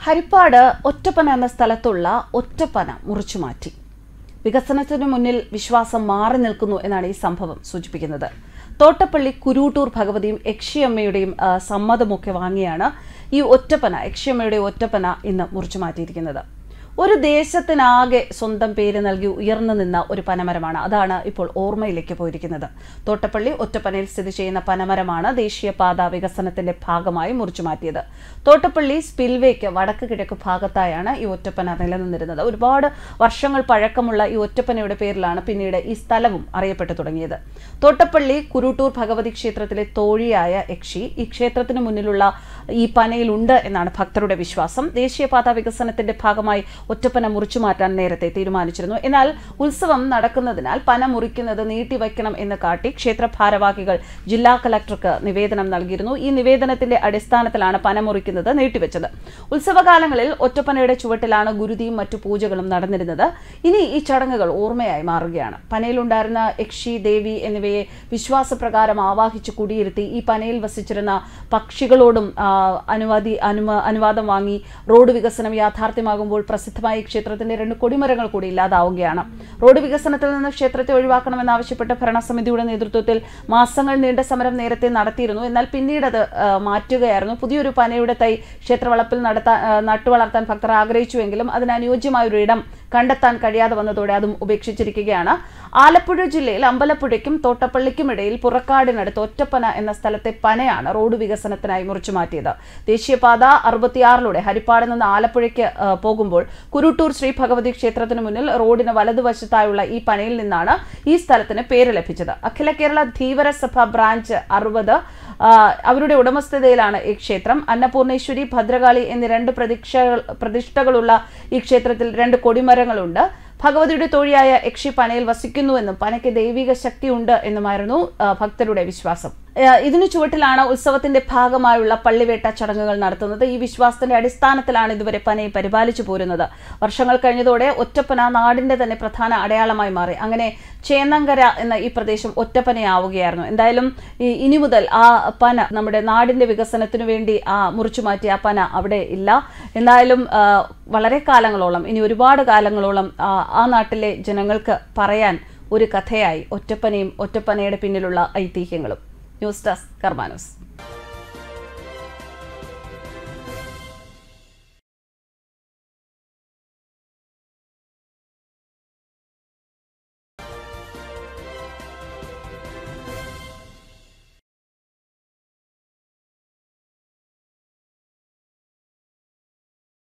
ഹരിപ്പാട് ഒറ്റപ്പന എന്ന സ്ഥലത്തുള്ള ഒറ്റപ്പന മുറിച്ചുമാറ്റി വികസനത്തിനു മുന്നിൽ വിശ്വാസം മാറി നിൽക്കുന്നു എന്നാണ് ഈ സംഭവം സൂചിപ്പിക്കുന്നത് തോട്ടപ്പള്ളി കുരൂട്ടൂർ ഭഗവതിയും യക്ഷിയമ്മയുടെയും ആ, സമ്മതമൊക്കെ വാങ്ങിയാണ് ഈ ഒറ്റപ്പന യക്ഷിയമ്മയുടെ ഒറ്റപ്പന ഇന്ന് മുറിച്ചു മാറ്റിയിരിക്കുന്നത് ഒരു ദേശത്തിനാകെ സ്വന്തം പേര് നൽകി ഉയർന്നു നിന്ന ഒരു പനമരമാണ് അതാണ് ഇപ്പോൾ ഓർമ്മയിലേക്ക് പോയിരിക്കുന്നത് തോട്ടപ്പള്ളി ഒറ്റപ്പനയിൽ സ്ഥിതി ചെയ്യുന്ന പനമരമാണ് ദേശീയപാത വികസനത്തിന്റെ ഭാഗമായി മുറിച്ചു മാറ്റിയത് തോട്ടപ്പള്ളി സ്പിൽവേക്ക് വടക്ക് കിഴക്ക് ഭാഗത്തായാണ് ഈ ഒറ്റപ്പന നിലനിന്നിരുന്നത് ഒരുപാട് വർഷങ്ങൾ പഴക്കമുള്ള ഈ ഒറ്റപ്പനയുടെ പേരിലാണ് പിന്നീട് ഈ സ്ഥലവും അറിയപ്പെട്ടു തുടങ്ങിയത് തോട്ടപ്പള്ളി കുരുട്ടൂർ ഭഗവതി ക്ഷേത്രത്തിലെ തോഴിയായ യക്ഷി ഈ ക്ഷേത്രത്തിന് മുന്നിലുള്ള ഈ പനയിലുണ്ട് എന്നാണ് ഭക്തരുടെ വിശ്വാസം ദേശീയപാത വികസനത്തിന്റെ ഭാഗമായി ഒറ്റപ്പന മുറിച്ചു മാറ്റാൻ നേരത്തെ തീരുമാനിച്ചിരുന്നു എന്നാൽ ഉത്സവം നടക്കുന്നതിനാൽ പന മുറിക്കുന്നത് നീട്ടിവയ്ക്കണം എന്ന് കാട്ടി ക്ഷേത്ര ഭാരവാഹികൾ ജില്ലാ കളക്ടർക്ക് നിവേദനം നൽകിയിരുന്നു ഈ നിവേദനത്തിന്റെ അടിസ്ഥാനത്തിലാണ് പന മുറിക്കുന്നത് നീട്ടിവെച്ചത് ഉത്സവകാലങ്ങളിൽ ഒറ്റപ്പനയുടെ ചുവട്ടിലാണ് ഗുരുതിയും മറ്റു പൂജകളും നടന്നിരുന്നത് ഇനി ഈ ചടങ്ങുകൾ ഓർമ്മയായി മാറുകയാണ് പനയിലുണ്ടായിരുന്ന യക്ഷി ദേവി എന്നിവയെ വിശ്വാസപ്രകാരം ആവാഹിച്ച് കുടിയിരുത്തി ഈ പനയിൽ വസിച്ചിരുന്ന പക്ഷികളോടും ആ, അനുവാദി അനുമ അനുവാദം വാങ്ങി റോഡ് വികസനം യാഥാർത്ഥ്യമാകുമ്പോൾ പ്രസിദ്ധമായ ഈ ക്ഷേത്രത്തിന്റെ രണ്ട് കൊടിമരങ്ങൾ കൂടി ഇല്ലാതാവുകയാണ് റോഡ് വികസനത്തിൽ നിന്ന് ക്ഷേത്രത്തെ ഒഴിവാക്കണമെന്നാവശ്യപ്പെട്ട് ഭരണസമിതിയുടെ നേതൃത്വത്തിൽ മാസങ്ങൾ നീണ്ട സമരം നേരത്തെ നടത്തിയിരുന്നു എന്നാൽ പിന്നീട് അത് ആ, മാറ്റുകയായിരുന്നു പുതിയൊരു പനയുടെ തൈ ക്ഷേത്രവളപ്പിൽ നടത്താൻ ആ, നട്ടുവളർത്താൻ ഭക്തർ ആഗ്രഹിച്ചുവെങ്കിലും അതിന് അനുയോജ്യമായ ഒരു ഇടം കണ്ടെത്താൻ കഴിയാതെ വന്നതോടെ അതും ഉപേക്ഷിച്ചിരിക്കുകയാണ് ആലപ്പുഴ ജില്ലയിൽ അമ്പലപ്പുഴയ്ക്കും തോട്ടപ്പള്ളിക്കും ഇടയിൽ പുറക്കാടിനടുത്ത് ഒറ്റപ്പന എന്ന സ്ഥലത്തെ പനയാണ് റോഡ് വികസനത്തിനായി മുറിച്ചു മാറ്റിയത് ദേശീയപാത അറുപത്തിയാറിലൂടെ ഹരിപ്പാട് നിന്ന് ആലപ്പുഴയ്ക്ക് ആ, പോകുമ്പോൾ കുരുട്ടൂർ ശ്രീ ഭഗവതി ക്ഷേത്രത്തിന് മുന്നിൽ റോഡിന് വലതുവശത്തായുള്ള ഈ പനയിൽ നിന്നാണ് ഈ സ്ഥലത്തിന് പേര് ലഭിച്ചത് അഖില കേരള ധീവര സഭ ബ്രാഞ്ച് അറുപത് ആ, അവരുടെ ഉടമസ്ഥതയിലാണ് ഈ ക്ഷേത്രം അന്നപൂർണേശ്വരി ഭദ്രകാളി എന്നീ രണ്ട് പ്രതിഷ്ഠകൾ പ്രതിഷ്ഠകളുള്ള ഈ ക്ഷേത്രത്തിൽ രണ്ട് കൊടിമരങ്ങളുണ്ട് ഭഗവതിയുടെ തോഴിയായ യക്ഷി പനയിൽ വസിക്കുന്നുവെന്നും പനയ്ക്ക് ദൈവിക ശക്തിയുണ്ട് എന്നുമായിരുന്നു ആ, ഭക്തരുടെ വിശ്വാസം ആ, ഇതിനു ചുവട്ടിലാണ് ഉത്സവത്തിന്റെ ഭാഗമായുള്ള പള്ളിവേട്ട ചടങ്ങുകൾ നടത്തുന്നത് ഈ വിശ്വാസത്തിന്റെ അടിസ്ഥാനത്തിലാണ് ഇതുവരെ പനയെ പരിപാലിച്ചു പോരുന്നത് വർഷങ്ങൾ കഴിഞ്ഞതോടെ ഒറ്റപ്പന നാടിന്റെ തന്നെ പ്രധാന അടയാളമായി മാറി അങ്ങനെ ചേന്നങ്കര എന്ന ഈ പ്രദേശം ഒറ്റപ്പനയാവുകയായിരുന്നു എന്തായാലും ഈ- ഇനി മുതൽ ആ പന നമ്മുടെ നാടിന്റെ വികസനത്തിനു വേണ്ടി ആ മുറിച്ചു മാറ്റിയ ആ പന അവിടെ ഇല്ല എന്തായാലും ആ, വളരെ കാലങ്ങളോളം ഇനി ഒരുപാട് കാലങ്ങളോളം ആ, ആ നാട്ടിലെ ജനങ്ങൾക്ക് പറയാൻ ഒരു കഥയായി ഒറ്റപ്പനയും ഒറ്റപ്പനയുടെ പിന്നിലുള്ള ഐതിഹ്യങ്ങളും ന്യൂസ് ഡെസ്ക് കർമാനൂസ്